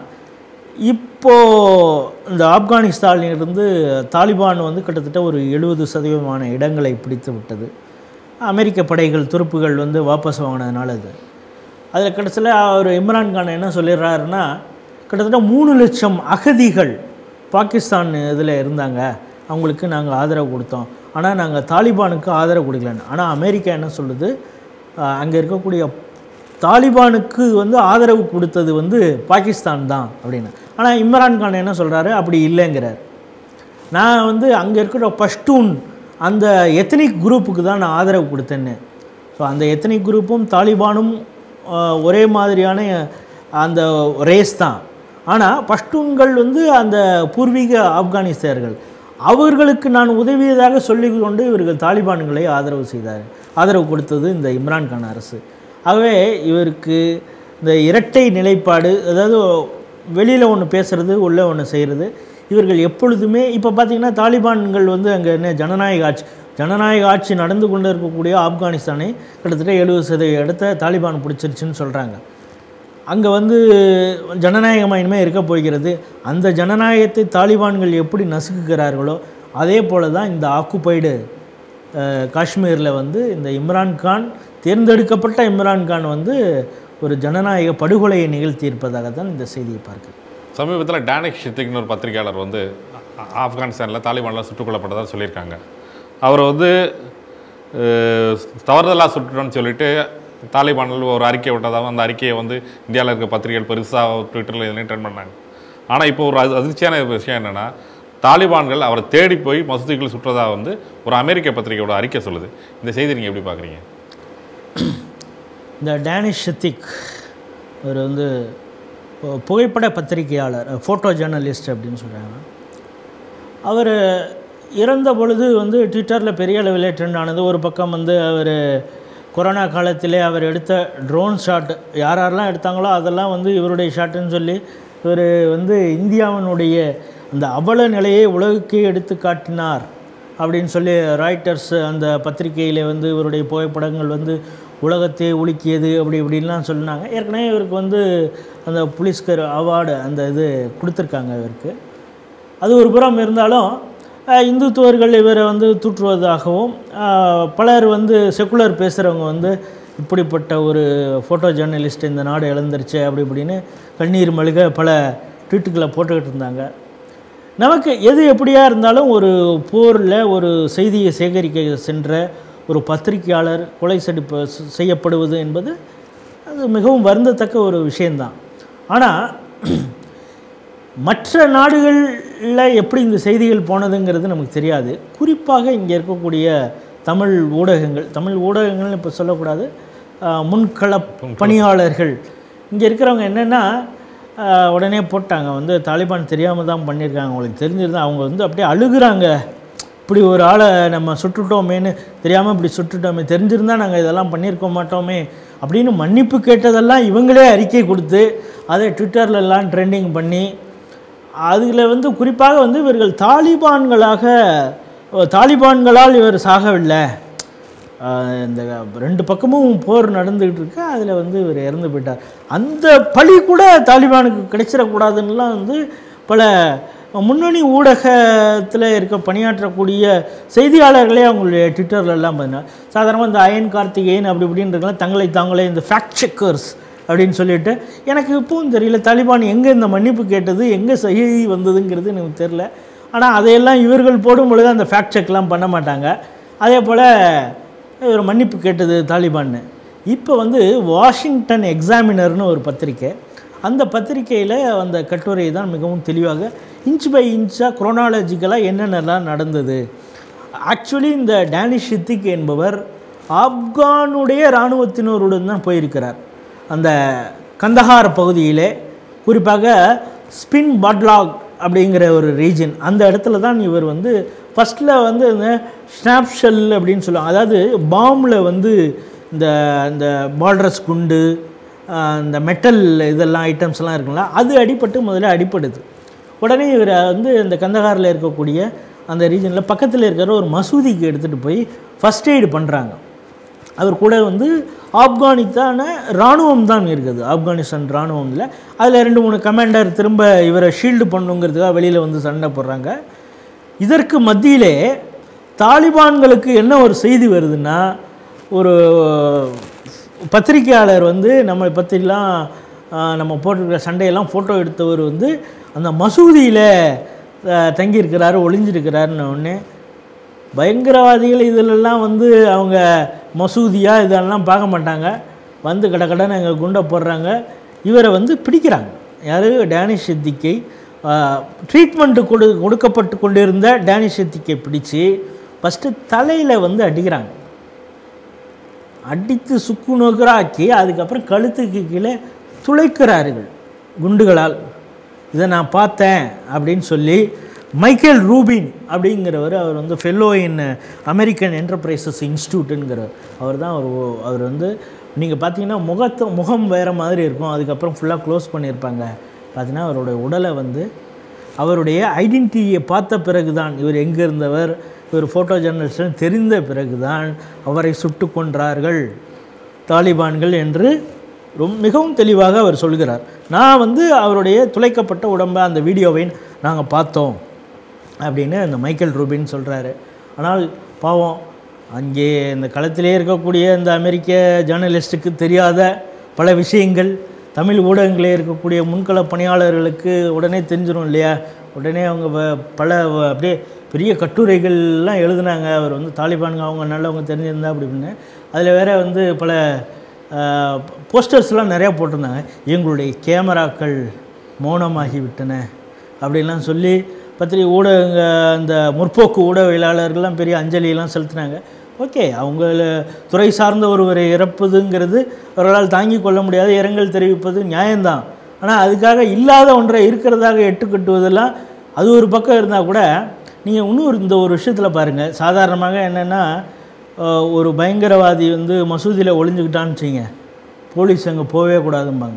இப்போது இந்த ஆப்கானிஸ்தானிலிருந்து தாலிபான் வந்து கிட்டத்தட்ட ஒரு எழுபது சதவீதமான இடங்களை பிடித்து விட்டது அமெரிக்க படைகள் துருப்புகள் வந்து வாபஸ் வாங்கினதுனால இது அதில் கடைசியில் அவர் இம்ரான்கான் என்ன சொல்லிடுறாருன்னா கிட்டத்தட்ட மூணு லட்சம் அகதிகள் பாகிஸ்தான் இதில் இருந்தாங்க அவங்களுக்கு நாங்கள் ஆதரவு கொடுத்தோம் ஆனால் நாங்கள் தாலிபானுக்கு ஆதரவு கொடுக்கலன்னு ஆனால் அமெரிக்கா என்ன சொல்லுது அங்கே இருக்கக்கூடிய தாலிபானுக்கு வந்து ஆதரவு கொடுத்தது வந்து பாகிஸ்தான் தான் அப்படின்னு ஆனால் இம்ரான்கான் என்ன சொல்கிறாரு அப்படி இல்லைங்கிறார் நான் வந்து அங்கே இருக்கிற பஷ்டூன் அந்த எத்தனிக் குரூப்புக்கு தான் நான் ஆதரவு கொடுத்தேன்னு ஸோ அந்த எத்தனிக் குரூப்பும் தாலிபானும் ஆஹ், ஒரே மாதிரியான அந்த ரேஸ் தான் ஆனால் பஷ்டூன்கள் வந்து அந்த பூர்வீக ஆப்கானிஸ்தர்கள் அவர்களுக்கு நான் உதவியதாக சொல்லிக் கொண்டு இவர்கள் தாலிபான்களை ஆதரவு செய்தார் ஆதரவு கொடுத்தது இந்த இம்ரான்கான் அரசு ஆகவே இவருக்கு இந்த இரட்டை நிலைப்பாடு அதாவது வெளியில் ஒன்று பேசுறது உள்ளே ஒன்று செய்கிறது இவர்கள் எப்பொழுதுமே இப்போ பார்த்தீங்கன்னா தாலிபான்கள் வந்து அங்கே என்ன ஜனநாயக ஆட்சி ஜனநாயக ஆட்சி நடந்து கொண்டு இருக்கக்கூடிய ஆப்கானிஸ்தானை கிட்டத்தட்ட எழுபது சதவீத இடத்த தாலிபான் பிடிச்சிருச்சுன்னு சொல்கிறாங்க அங்கே வந்து ஜனநாயகமாக இனிமேல் இருக்க போகிறது அந்த ஜனநாயகத்தை தாலிபான்கள் எப்படி நசுக்குகிறார்களோ அதே போல தான் இந்த ஆக்குப்பைடு காஷ்மீரில் வந்து இந்த இம்ரான்கான் தேர்ந்தெடுக்கப்பட்ட இம்ரான்கான் வந்து ஒரு ஜனநாயக படுகொலையை நிகழ்த்தியிருப்பதாக தான் இந்த செய்தியை பார்க்குறேன் சமீபத்தில் டேனிக் ஷித்திக்னு ஒரு பத்திரிகையாளர் வந்து ஆ- ஆப்கானிஸ்தானில் தாலிபானில் சுட்டுக் கொல்லப்பட்டதாக சொல்லியிருக்காங்க அவர் வந்து அஹ், தவறுதலாக சுட்டுட்டோன்னு சொல்லிட்டு தாலிபானில் ஒரு அறிக்கை விட்டதாகவும் அந்த அறிக்கையை வந்து இந்தியாவில் இருக்க பத்திரிகைகள் பெருசாக ட்விட்டரில் இதெல்லாம் ட்ரெண்ட் பண்ணாங்க ஆனால் இப்போ ஒரு அது அதிர்ச்சியான விஷயம் என்னென்னா தாலிபான்கள் அவரை தேடி போய் மசூதிகள் சுற்றதா வந்து ஒரு அமெரிக்க பத்திரிகையோட அறிக்கை சொல்லுது இந்த செய்தி நீங்கள் எப்படி பார்க்குறீங்க இந்த டேனிஷ் ஷத்திக் அவர் வந்து பு- புகைப்பட பத்திரிகையாளர் ஃபோட்டோ ஜேர்னலிஸ்ட் அப்படின்னு சொல்கிறாங்க அவர் இறந்த பொழுது வந்து ட்விட்டரில் பெரிய அளவில் ட்ரெண்ட் ஆனது ஒரு பக்கம் வந்து அவர் கொரோனா காலத்திலே அவர் எடுத்த ட்ரோன் ஷாட் யார் யாரெல்லாம் எடுத்தாங்களோ அதெல்லாம் வந்து இவருடைய ஷாட்டுன்னு சொல்லி இவர் வந்து இந்தியாவினுடைய அந்த அவல நிலையை உலகுக்கே எடுத்து காட்டினார் அப்படின்னு சொல்லி ராய்ட்டர்ஸ் அந்த பத்திரிகையில் வந்து இவருடைய புகைப்படங்கள் வந்து உலகத்தை உலுக்கியது அப்படி இப்படின்லாம் சொன்னாங்க ஏற்கனவே இவருக்கு வந்து அந்த புலிஸ்கர் அவார்டு அந்த இது கொடுத்துருக்காங்க இவருக்கு அது ஒரு புறம் இருந்தாலும் அஹ், இந்துத்துவர்கள் இவரை வந்து தூற்றுவதாகவும் அஹ், பலர் வந்து செக்குலர் பேசுகிறவங்க வந்து இப்படிப்பட்ட ஒரு ஃபோட்டோ ஜேர்னலிஸ்ட் இந்த நாடு இழந்துருச்சு அப்படி இப்படின்னு கண்ணீர் மல்க பல ட்வீட்டுகளை போட்டுக்கிட்டு இருந்தாங்க நமக்கு எது எப்படியா இருந்தாலும் ஒரு போரில் ஒரு செய்தியை சேகரிக்க சென்ற ஒரு பத்திரிகையாளர் கொலை செடிப்ப செய்யப்படுவது என்பது அது மிகவும் வருந்தத்தக்க ஒரு விஷயந்தான் ஆனால் மற்ற நாடுகளில் எப்படி இந்த செய்திகள் போனதுங்கிறது நமக்கு தெரியாது குறிப்பாக இங்கே இருக்கக்கூடிய தமிழ் ஊடகங்கள் தமிழ் ஊடகங்கள்னு இப்போ சொல்லக்கூடாது ஆஹ், முன்கள பணியாளர்கள் இங்கே இருக்கிறவங்க என்னென்னா ஆஹ், உடனே போட்டாங்க வந்து தாலிபான் தெரியாமல் தான் பண்ணியிருக்காங்க அவங்களுக்கு தெரிஞ்சிருந்தா அவங்க வந்து அப்படியே அழுகுறாங்க இப்படி ஒரு ஆளை நம்ம சுட்டுட்டோமேன்னு தெரியாமல் இப்படி சுட்டுட்டோமே தெரிஞ்சிருந்தா நாங்கள் இதெல்லாம் பண்ணியிருக்க மாட்டோமே அப்படின்னு மன்னிப்பு கேட்டதெல்லாம் இவங்களே அறிக்கை கொடுத்து அதை ட்விட்டர்ல எல்லாம் ட்ரெண்டிங் பண்ணி அதில் வந்து குறிப்பாக வந்து இவர்கள் தாலிபான்களாக தாலிபான்களால் இவர் சாகவில்லை ஆஹ் இந்த ரெண்டு பக்கமும் போர் நடந்துகிட்டு இருக்கு அதில் வந்து இவர் இறந்து போயிட்டார் அந்த பழி கூட தாலிபானுக்கு கிடைச்சிடக்கூடாதுன்னுலாம் வந்து பல முன்னணி ஊடகத்தில் இருக்க பணியாற்றக்கூடிய செய்தியாளர்களே அவங்களுடைய ட்விட்டர்ல எல்லாம் பார்த்தீங்கன்னா சாதாரணமாக இந்த அயன் கார்த்திகேயன் அப்படி இப்படின்றதுலாம் தங்களை தாங்களே இந்த ஃபேக்ட் செக்கர்ஸ் அப்படின்னு சொல்லிட்டு எனக்கு இப்பவும் தெரியல தாலிபான் எங்கே இந்த மன்னிப்பு கேட்டது எங்கே சஹி வந்ததுங்கிறது எனக்கு தெரில ஆனால் அதையெல்லாம் இவர்கள் போடும் பொழுது அந்த ஃபேக்ட் செக்லாம் பண்ண மாட்டாங்க அதே போல் இவர் மன்னிப்பு கேட்டது தாலிபான்னு இப்போ வந்து வாஷிங்டன் எக்ஸாமினர்னு ஒரு பத்திரிக்கை அந்த பத்திரிக்கையில் அந்த கட்டுரை தான் மிகவும் தெளிவாக இன்ச் பை இன்ச்சாக குரோனாலஜிக்கலாக என்னென்னலாம் நடந்தது ஆக்சுவலி இந்த டேனிஷ் சித்திக் என்பவர் ஆப்கானுடைய இராணுவத்தினருடன் தான் போயிருக்கிறார் அந்த கந்தஹார் பகுதியிலே குறிப்பாக ஸ்பின் பட்லாக் அப்படிங்கிற ஒரு ரீஜன் அந்த இடத்துல தான் இவர் வந்து ஃபஸ்ட்டில் வந்து இந்த ஸ்னாப் ஷெல் அப்படின்னு சொல்லுவாங்க அதாவது பாம்பில் வந்து இந்த இந்த பால்ட்ரஸ் குண்டு ஆஹ், இந்த மெட்டல் இதெல்லாம் ஐட்டம்ஸ்லாம் இருக்குங்களா அது அடிபட்டு முதல்ல அடிப்படுது உடனே இவர் வந்து இந்த கந்தகாரில் இருக்கக்கூடிய அந்த ரீஜனில் பக்கத்தில் இருக்கிற ஒரு மசூதிக்கு எடுத்துகிட்டு போய் ஃபஸ்ட் எய்டு பண்ணுறாங்க அவர் கூட வந்து ஆப்கானிஸ்தான இராணுவம் தான் இருக்குது ஆப்கானிஸ்தான் இராணுவம்ல அதில் ரெண்டு மூணு கமாண்டர் திரும்ப இவரை ஷீல்டு பண்ணுங்கிறதுக்காக வெளியில் வந்து சண்டை போடுறாங்க இதற்கு மத்தியிலே தாலிபான்களுக்கு என்ன ஒரு செய்தி வருதுன்னா ஒரு பத்திரிக்கையாளர் வந்து நம்மளை பற்றிலாம் ஆஹ், நம்ம போட்டிருக்கிற சண்டையெல்லாம் ஃபோட்டோ எடுத்தவர் வந்து அந்த மசூதியில் ஆஹ், தங்கியிருக்கிறாரு ஒளிஞ்சிருக்கிறாருன்ன உடனே பயங்கரவாதிகள் இதிலெல்லாம் வந்து அவங்க மசூதியா இதெல்லாம் பார்க்க மாட்டாங்க வந்து கட கடன்னு அங்கே குண்டை போடுறாங்க இவரை வந்து பிடிக்கிறாங்க யார் டேனிஷ் சித்திக்கை ட்ரீட்மெண்ட்டு கொடு கொடுக்கப்பட்டு கொண்டிருந்த டேனிஷ் சித்திக்கை பிடிச்சு ஃபஸ்ட்டு தலையில் வந்து அடிக்கிறாங்க அடித்து சுக்கு நோக்கராக்கி அதுக்கப்புறம் கழுத்துக்கு கீழே துளைக்கிறார்கள் குண்டுகளால் இதை நான் பார்த்தேன் அப்படின்னு சொல்லி மைக்கேல் ரூபின் அப்படிங்கிறவர் அவர் வந்து ஃபெல்லோ இன் அமெரிக்கன் என்டர்பிரைசஸ் இன்ஸ்டியூட்டுங்கிறவர் அவர் தான் அவர் ஓ- அவர் வந்து நீங்கள் பார்த்தீங்கன்னா முகத்தை முகம் வேறு மாதிரி இருக்கும் அதுக்கப்புறம் ஃபுல்லாக க்ளோஸ் பண்ணியிருப்பாங்க பார்த்தீங்கன்னா அவருடைய உடலை வந்து அவருடைய ஐடென்டிட்டியை பார்த்த பிறகு தான் இவர் எங்கே இருந்தவர் இவர் ஃபோட்டோ ஜேர்னலிஸ்ட் தெரிந்த பிறகு தான் அவரை சுட்டு கொன்றார்கள் தாலிபான்கள் என்று ரொம்ப மிகவும் தெளிவாக அவர் சொல்கிறார் நான் வந்து அவருடைய துளைக்கப்பட்ட உடம்பை அந்த வீடியோவை நாங்கள் பார்த்தோம் அப்படின்னு அந்த மைக்கேல் ரூபின் சொல்கிறாரு ஆனால் பாவம் அங்கே இந்த களத்திலே இருக்கக்கூடிய இந்த அமெரிக்க ஜேர்னலிஸ்ட்டுக்கு தெரியாத பல விஷயங்கள் தமிழ் ஊடகங்களே இருக்கக்கூடிய முன்கள பணியாளர்களுக்கு உடனே தெரிஞ்சிடும் இல்லையா உடனே அவங்க வ- பல வ- அப்படியே பெரிய கட்டுரைகள்லாம் எழுதுனாங்க அவர் வந்து தாலிபானுங்க அவங்க நல்லவங்க தெரிஞ்சிருந்தா அப்படி இப்படின்னு அதில் வேற வந்து பல போஸ்டர்ஸ்லாம் நிறையா போட்டிருந்தாங்க எங்களுடைய கேமராக்கள் மௌனமாகி விட்டன அப்படின்லாம் சொல்லி பத்திரிகை ஊடகங்க அந்த முற்போக்கு ஊடகவியலாளர்கள்லாம் பெரிய அஞ்சலியெல்லாம் செலுத்தினாங்க ஓகே அவங்கள துறை சார்ந்த ஒருவரை இறப்புதுங்கிறது அவர்களால் தாங்கிக் கொள்ள முடியாத இரங்கல் தெரிவிப்பது நியாயம்தான் ஆனால் அதுக்காக இல்லாத ஒன்றை இருக்கிறதாக எட்டுக்கட்டுவதெல்லாம் அது ஒரு பக்கம் இருந்தால் கூட நீங்கள் இன்னொரு இந்த ஒரு விஷயத்தில் பாருங்கள் சாதாரணமாக என்னென்னா ஒரு பயங்கரவாதி வந்து மசூதியில் ஒளிஞ்சுக்கிட்டான்னு வச்சுங்க போலீஸ் அங்கே போகவே கூடாதும்பாங்க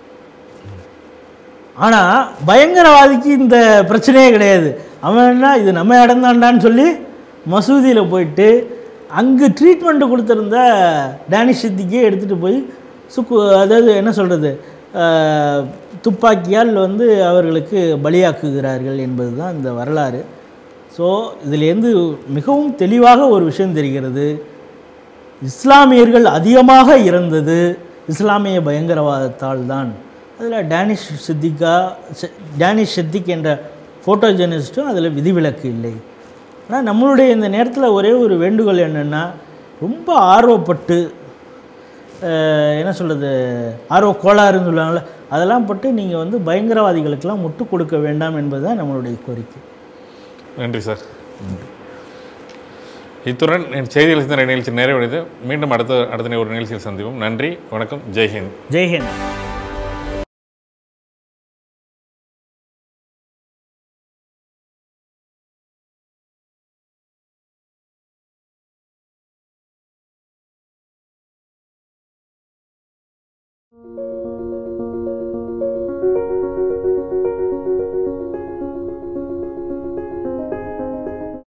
ஆனால் பயங்கரவாதிக்கு இந்த பிரச்சனையே கிடையாது அவன் என்ன இது நம்ம இடம்தான்டான்னு சொல்லி மசூதியில் போயிட்டு அங்கே ட்ரீட்மெண்ட்டு கொடுத்துருந்த டேனிஷ் சித்திக்கே எடுத்துகிட்டு போய் சுக்கு அதாவது என்ன சொல்கிறது துப்பாக்கியால் வந்து அவர்களுக்கு பலியாக்குகிறார்கள் என்பது தான் இந்த வரலாறு ஸோ இதிலேருந்து மிகவும் தெளிவாக ஒரு விஷயம் தெரிகிறது இஸ்லாமியர்கள் அதிகமாக இறந்தது இஸ்லாமிய பயங்கரவாதத்தால் தான் அதில் டேனிஷ் சித்திகா சி- டேனிஷ் சித்திக் என்ற ஃபோட்டோ ஜெர்னலிஸ்ட்டும் அதில் விதிவிலக்கு இல்லை ஆனால் நம்மளுடைய இந்த நேரத்தில் ஒரே ஒரு வேண்டுகோள் என்னென்னா ரொம்ப ஆர்வப்பட்டு அஹ், என்ன சொல்கிறது ஆர்வ கோளாறுன்னு சொல்லுவாங்கள்ல அதெல்லாம் பட்டு நீங்கள் வந்து பயங்கரவாதிகளுக்கெல்லாம் முட்டு கொடுக்க வேண்டாம் என்பது தான் நம்மளுடைய கோரிக்கை நன்றி சார் இத்துடன் என் செய்திகள் சிந்தனை நிகழ்ச்சி நிறைவடைது மீண்டும் அடுத்த அடுத்த ஒரு நிகழ்ச்சியில் சந்திப்போம் நன்றி வணக்கம் ஜெய்ஹிந்த் ஜெய்ஹிந்த்